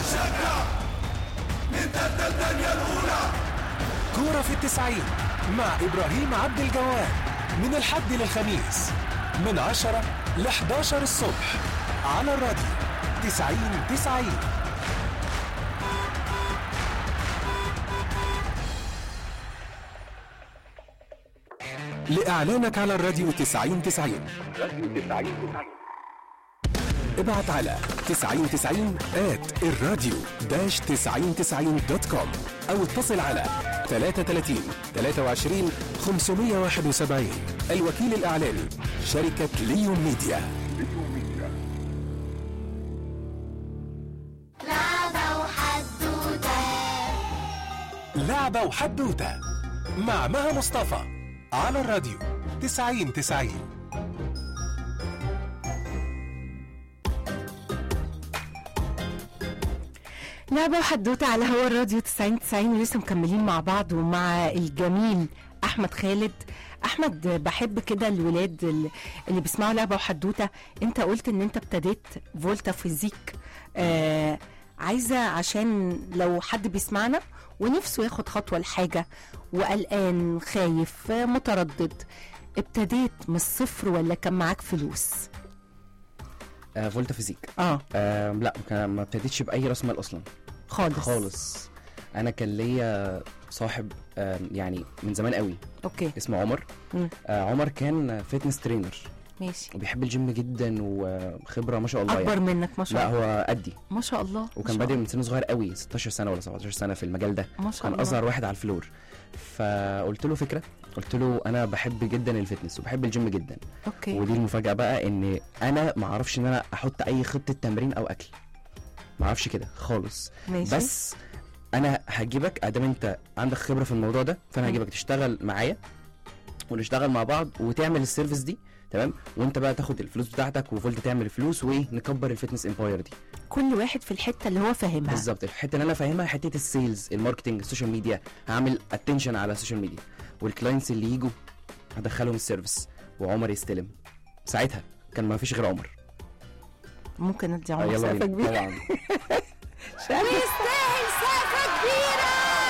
كورة في التسعين مع إبراهيم عبد الجواد من الحد للخميس من 10 ل 11 الصبح على الراديو 90 90 لإعلانك على الراديو 90 90 ابعت على 9090 at الراديو داش 9090 دوت كوم او اتصل على 33 23 571 الوكيل الاعلامي شركة ليون ميديا لعبة وحدوتة لعبة وحدوتة مع مها مصطفى على الراديو 90 90 لعبة وحدوتة على هوا الراديو 90 90 ولسه مكملين مع بعض ومع الجميل أحمد خالد أحمد بحب كده الولاد ال- اللي بيسمعوا لعبة وحدوتة أنت قلت إن أنت ابتديت فولتا فيزيك آه عايزة عشان لو حد بيسمعنا ونفسه ياخد خطوة لحاجة وقلقان خايف آه، متردد ابتديت من الصفر ولا كان معاك فلوس؟ آه فولتا فيزيك اه آه لا كان ما ابتديتش باي راس مال اصلا خالص خالص انا كان ليا صاحب آه يعني من زمان قوي اوكي اسمه عمر مم. آه عمر كان فيتنس ترينر ماشي وبيحب الجيم جدا وخبره ما شاء الله اكبر يعني. منك ما شاء لا الله هو قدي ما شاء الله ما وكان شاء بادئ الله. من سن صغير قوي 16 سنه ولا 17 سنه في المجال ده ما شاء كان الله اصغر واحد على الفلور فقلت له فكره قلت له انا بحب جدا الفتنس وبحب الجيم جدا اوكي ودي المفاجاه بقى ان انا ما اعرفش ان انا احط اي خطه تمرين او اكل ما اعرفش كده خالص ماشي بس انا هجيبك ادام انت عندك خبره في الموضوع ده فانا مم. هجيبك تشتغل معايا ونشتغل مع بعض وتعمل السيرفيس دي تمام وانت بقى تاخد الفلوس بتاعتك وفولت تعمل الفلوس ونكبر الفتنس امباير دي كل واحد في الحته اللي هو فاهمها بالظبط الحته اللي انا فاهمها حته السيلز الماركتنج السوشيال ميديا هعمل اتنشن على السوشيال ميديا والكلاينتس اللي يجوا هدخلهم السيرفيس وعمر يستلم ساعتها كان ما فيش غير عمر ممكن ادي آه، عمر يلا سقفه بينا كبيره طبعا يستاهل سقفه كبيره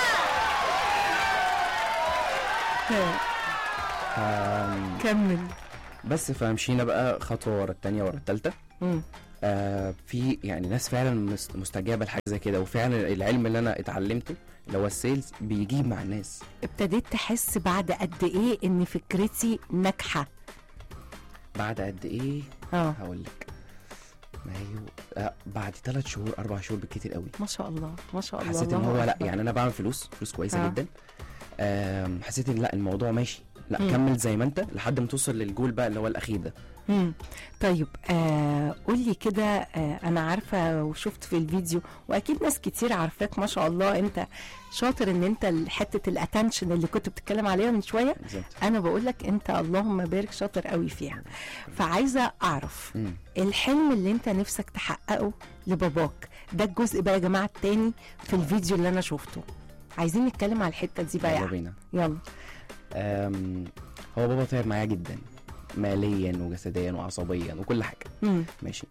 آم، كمل بس فمشينا بقى خطوه ورا التانيه ورا التالته مم. آه في يعني ناس فعلا مست- مستجابه لحاجه زي كده وفعلا العلم اللي انا اتعلمته اللي هو السيلز بيجيب مع الناس ابتديت تحس بعد قد ايه ان فكرتي ناجحه بعد قد ايه اه هقول لك ما هي آه بعد ثلاث شهور اربع شهور بالكتير قوي ما شاء الله ما شاء الله حسيت ان الله هو لا أكبر. يعني انا بعمل فلوس فلوس كويسه آه. جدا آم، حسيت ان لا الموضوع ماشي لا مم. كمل زي ما انت لحد ما توصل للجول بقى اللي هو الاخير ده مم. طيب آه قول لي كده آه انا عارفه وشفت في الفيديو واكيد ناس كتير عارفاك ما شاء الله انت شاطر ان انت حته الاتنشن اللي كنت بتتكلم عليها من شويه بالظبط انا بقول لك انت اللهم بارك شاطر قوي فيها فعايزه اعرف مم. الحلم اللي انت نفسك تحققه لباباك ده الجزء بقى يا جماعه التاني في الفيديو اللي انا شفته عايزين نتكلم على الحته دي بقى يلا يعني بينا يلا آم، هو بابا تعب معايا جدا ماليا وجسديا وعصبيا وكل حاجه مم. ماشي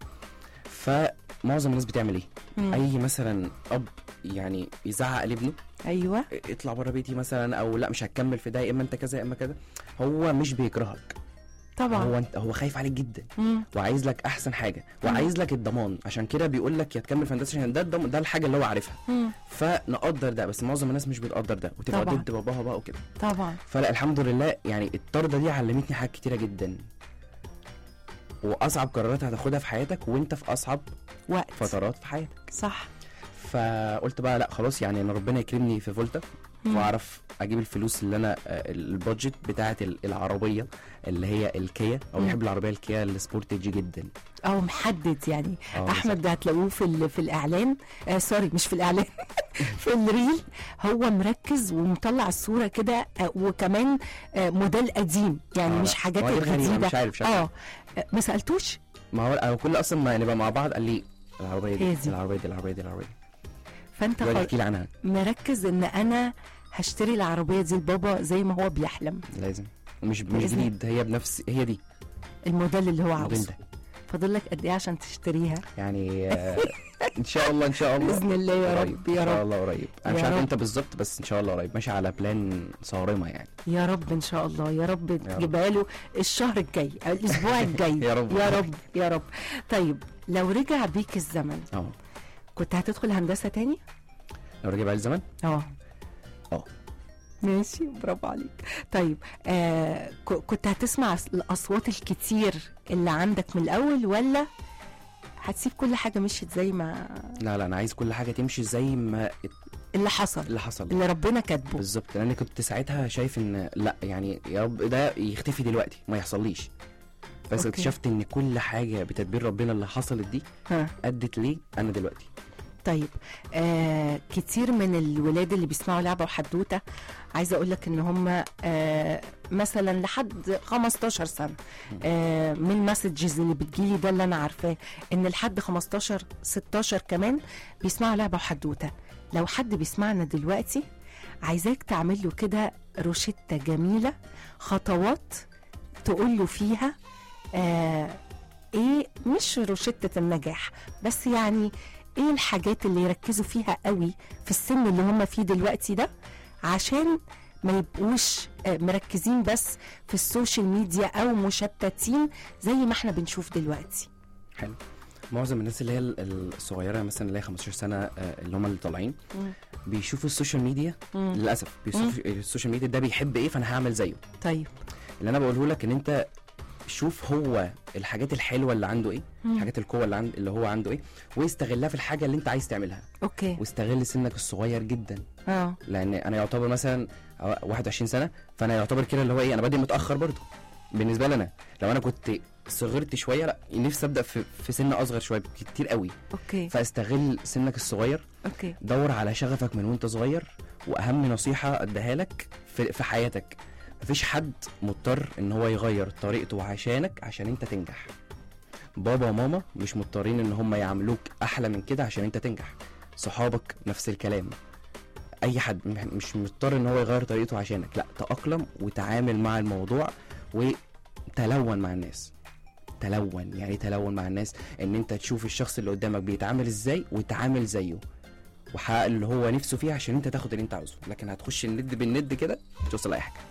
فمعظم الناس بتعمل ايه مم. اي مثلا اب يعني يزعق لابنه ايوه اطلع بره بيتي مثلا او لا مش هتكمل في ده يا اما انت كذا يا اما كذا هو مش بيكرهك طبعا هو انت هو خايف عليك جدا مم. وعايز لك احسن حاجه وعايز لك الضمان عشان كده بيقول لك يا تكمل في هندسه عشان ده الضم- ده الحاجه اللي هو عارفها مم. فنقدر ده بس معظم الناس مش بتقدر ده وتبقى طبعا. ضد باباها بقى وكده طبعا فلا الحمد لله يعني الطرده دي علمتني حاجات كتيره جدا واصعب قرارات هتاخدها في حياتك وانت في اصعب وقت فترات في حياتك صح فقلت بقى لا خلاص يعني انا ربنا يكرمني في فولتا مم. واعرف اجيب الفلوس اللي انا آه، البادجت بتاعه ال- العربيه اللي هي الكيا او مم. بحب العربيه الكيا السبورتج جدا او محدد يعني آه، احمد ده هتلاقوه في ال- في الاعلان آه سوري مش في الاعلان في الريل هو مركز ومطلع الصوره كده آه وكمان آه موديل قديم يعني آه، مش لا. حاجات مواضيع غريبة، الجديده مش عارف، مش عارف. اه آه، ما سالتوش ما هو انا كل اصلا ما نبقى مع بعض قال لي العربيه دي هي دي. العربيه دي العربيه دي العربيه دي فانت يقعد خل... يحكي لي عنها مركز ان انا هشتري العربيه دي لبابا زي ما هو بيحلم لازم ومش مش بإذن جديد هي بنفس هي دي الموديل اللي هو الموديل عاوزه ده فاضل لك قد ايه عشان تشتريها يعني آه، ان شاء الله ان شاء الله باذن الله يا قريب. رب يا ان شاء رب الله قريب انا يا مش عارف رب. امتى بالظبط بس ان شاء الله قريب ماشي على بلان صارمه يعني يا رب ان شاء الله يا رب رب. تجيبها له الشهر الجاي أو الاسبوع الجاي يا رب. يا رب يا رب طيب لو رجع بيك الزمن اه كنت هتدخل هندسه تاني لو رجع بقى الزمن اه اه ماشي برافو عليك طيب آه ك- كنت هتسمع الأص- الاصوات الكتير اللي عندك من الاول ولا هتسيب كل حاجه مشيت زي ما لا لا انا عايز كل حاجه تمشي زي ما اللي حصل اللي حصل اللي ربنا كاتبه بالظبط لان كنت ساعتها شايف ان لا يعني يا رب ده يختفي دلوقتي ما يحصليش بس أوكي. اكتشفت ان كل حاجه بتدبير ربنا اللي حصلت دي ها ادت ليه انا دلوقتي طيب آه كتير من الولاد اللي بيسمعوا لعبه وحدوته عايزه اقول لك ان هم آه مثلا لحد 15 سنه آه من المسجز اللي بتجيلي ده اللي انا عارفاه ان لحد 15 16 كمان بيسمعوا لعبه وحدوته لو حد بيسمعنا دلوقتي عايزاك تعمل له كده روشته جميله خطوات تقول له فيها آه ايه مش روشته النجاح بس يعني ايه الحاجات اللي يركزوا فيها قوي في السن اللي هم فيه دلوقتي ده عشان ما يبقوش آه، مركزين بس في السوشيال ميديا او مشتتين زي ما احنا بنشوف دلوقتي حلو معظم الناس اللي هي ال- الصغيره مثلا اللي هي 15 سنه آه، اللي هم اللي طالعين بيشوفوا السوشيال ميديا مم. للاسف بيشوفوا السوشيال ميديا ده بيحب ايه فانا هعمل زيه طيب اللي انا بقوله لك ان انت شوف هو الحاجات الحلوه اللي عنده ايه مم. حاجات القوه اللي عند اللي هو عنده ايه واستغلها في الحاجه اللي انت عايز تعملها اوكي واستغل سنك الصغير جدا اه لان انا يعتبر مثلا 21 سنه فانا يعتبر كده اللي هو ايه انا بادئ متاخر برضه بالنسبه لي انا لو انا كنت صغرت شويه لا نفسي ابدا في, في سن اصغر شويه كتير قوي اوكي فاستغل سنك الصغير اوكي دور على شغفك من وانت صغير واهم نصيحه اديها لك في, في حياتك مفيش حد مضطر ان هو يغير طريقته عشانك عشان انت تنجح بابا وماما مش مضطرين ان هم يعاملوك احلى من كده عشان انت تنجح صحابك نفس الكلام اي حد م- مش مضطر ان هو يغير طريقته عشانك لا تأقلم وتعامل مع الموضوع وتلون مع الناس تلون يعني تلون مع الناس ان انت تشوف الشخص اللي قدامك بيتعامل ازاي وتعامل زيه وحقق اللي هو نفسه فيه عشان انت تاخد اللي انت عاوزه لكن هتخش الند بالند كده مش توصل لاي حاجه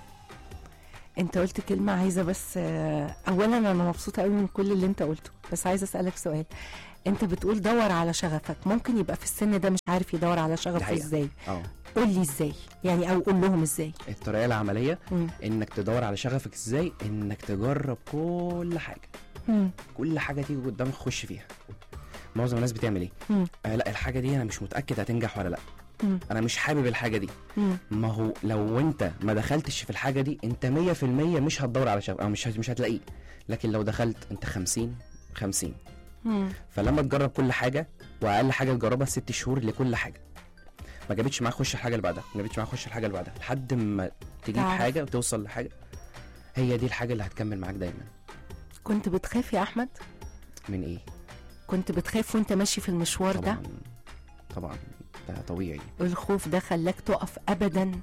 انت قلت كلمه عايزه بس آه، اولا انا مبسوطه قوي من كل اللي انت قلته بس عايزه اسالك سؤال انت بتقول دور على شغفك ممكن يبقى في السن ده مش عارف يدور على دي شغفه حقيقة. ازاي اه قول لي ازاي يعني او قول لهم ازاي الطريقه العمليه مم. انك تدور على شغفك ازاي انك تجرب كل حاجه مم. كل حاجه تيجي قدامك خش فيها معظم الناس بتعمل ايه مم. آه لا الحاجه دي انا مش متاكد هتنجح ولا لا مم. انا مش حابب الحاجه دي مم. ما هو لو انت ما دخلتش في الحاجه دي انت 100% مش هتدور على شغف او مش هت- مش هتلاقيه لكن لو دخلت انت 50 50 مم. فلما تجرب كل حاجه واقل حاجه تجربها ست شهور لكل حاجه ما جابتش معاك خش الحاجه اللي بعدها ما جابتش معاك خش الحاجه اللي بعدها لحد ما تجيب تعرف. حاجه وتوصل لحاجه هي دي الحاجه اللي هتكمل معاك دايما كنت بتخاف يا احمد من ايه كنت بتخاف وانت ماشي في المشوار ده طبعا طبعا ده طبيعي الخوف ده خلاك تقف ابدا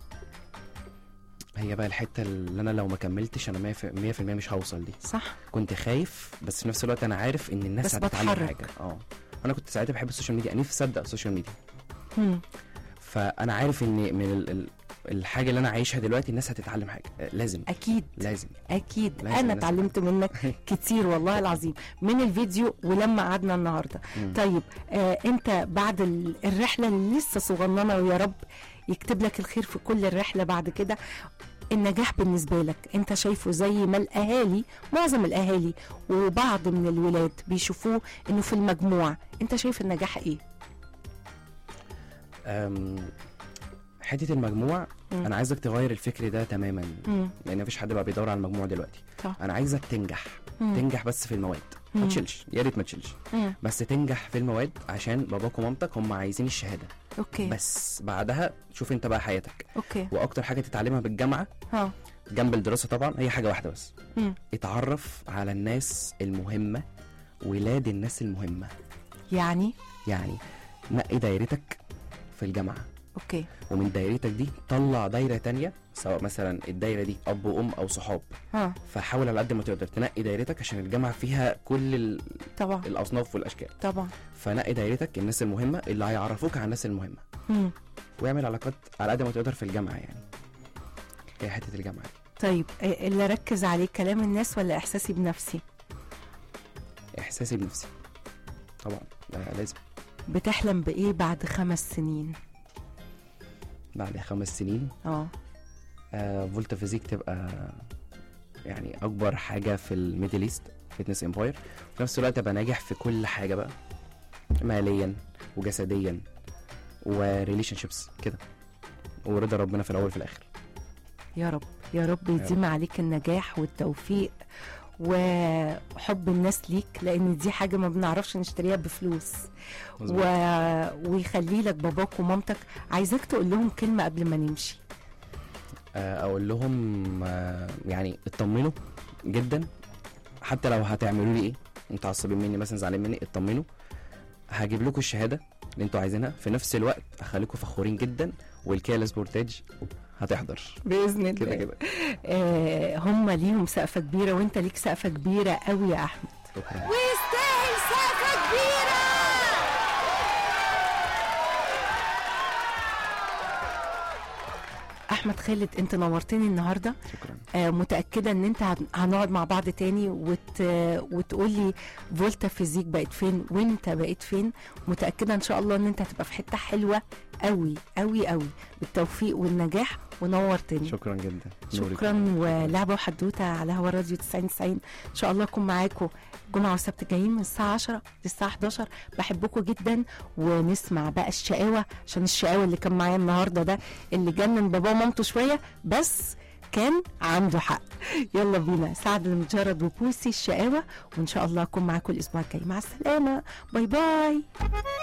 هي بقى الحته اللي انا لو ما كملتش انا 100% مش هوصل دي صح كنت خايف بس في نفس الوقت انا عارف ان الناس بس هتتعلم بتحرك. حاجه اه انا كنت ساعتها بحب السوشيال ميديا نفسي ابدا السوشيال ميديا مم. فانا عارف ان من ال... ال... الحاجه اللي انا عايشها دلوقتي الناس هتتعلم حاجه آه، لازم اكيد لازم اكيد لازم انا لازم. اتعلمت منك كتير والله العظيم من الفيديو ولما قعدنا النهارده مم. طيب آه انت بعد ال- الرحله اللي لسه صغننه ويا رب يكتب لك الخير في كل الرحله بعد كده النجاح بالنسبه لك انت شايفه زي ما الاهالي معظم الاهالي وبعض من الولاد بيشوفوه انه في المجموع انت شايف النجاح ايه أم... حته المجموع مم. انا عايزك تغير الفكر ده تماما مم. لان مفيش حد بقى بيدور على المجموع دلوقتي صح. انا عايزك تنجح مم. تنجح بس في المواد ما مم. تشيلش يا ريت ما تشيلش مم. بس تنجح في المواد عشان باباك ومامتك هم عايزين الشهاده اوكي بس بعدها شوف انت بقى حياتك اوكي واكتر حاجه تتعلمها بالجامعه ها جنب الدراسه طبعا هي حاجه واحده بس مم. اتعرف على الناس المهمه ولاد الناس المهمه يعني يعني نقي دايرتك في الجامعه اوكي ومن دايرتك دي طلع دايره تانية سواء مثلا الدايره دي اب وام او صحاب ها فحاول على قد ما تقدر تنقي دايرتك عشان الجامعه فيها كل ال- طبعا الاصناف والاشكال طبعا فنقي دايرتك الناس المهمه اللي هيعرفوك على الناس المهمه مم. واعمل علاقات على قد ما تقدر في الجامعه يعني هي حته الجامعه دي. طيب آه، اللي ركز عليه كلام الناس ولا احساسي بنفسي احساسي بنفسي طبعا ده لازم بتحلم بايه بعد خمس سنين بعد خمس سنين اه آه فولتا فيزيك تبقى يعني اكبر حاجه في الميدل ايست فيتنس امباير وفي نفس الوقت ابقى ناجح في كل حاجه بقى ماليا وجسديا وريليشن شيبس كده ورضا ربنا في الاول وفي الاخر يا رب يا رب يديم عليك النجاح والتوفيق وحب الناس ليك لان دي حاجه ما بنعرفش نشتريها بفلوس و... ويخلي لك باباك ومامتك عايزاك تقول لهم كلمه قبل ما نمشي آه، اقول لهم آه، يعني اطمنوا جدا حتى لو هتعملوا لي ايه متعصبين مني مثلا زعلانين مني اطمنوا هجيب لكم الشهاده اللي انتوا عايزينها في نفس الوقت هخليكم فخورين جدا والكيا سبورتاج هتحضر باذن الله كده كده آه هم ليهم سقفه كبيره وانت ليك سقفه كبيره قوي يا احمد شكرا ويستاهل سقفه كبيره احمد خالد انت نورتني النهارده شكرا آه، متاكده ان انت هن- هنقعد مع بعض تاني وت... وتقول لي فولتا فيزيك بقت فين وانت بقيت فين متاكده ان شاء الله ان انت هتبقى في حته حلوه قوي قوي قوي بالتوفيق والنجاح ونورتني شكرا جدا نورك. شكرا ولعبه وحدوته على هوا راديو 90 90 ان شاء الله اكون معاكم جمعه وسبت جايين من الساعه 10 للساعه 11 بحبكم جدا ونسمع بقى الشقاوه عشان الشقاوه اللي كان معايا النهارده ده اللي جنن باباه ومامته شويه بس كان عنده حق يلا بينا سعد المجرد وبوسي الشقاوه وان شاء الله اكون معاكم الاسبوع الجاي مع السلامه باي باي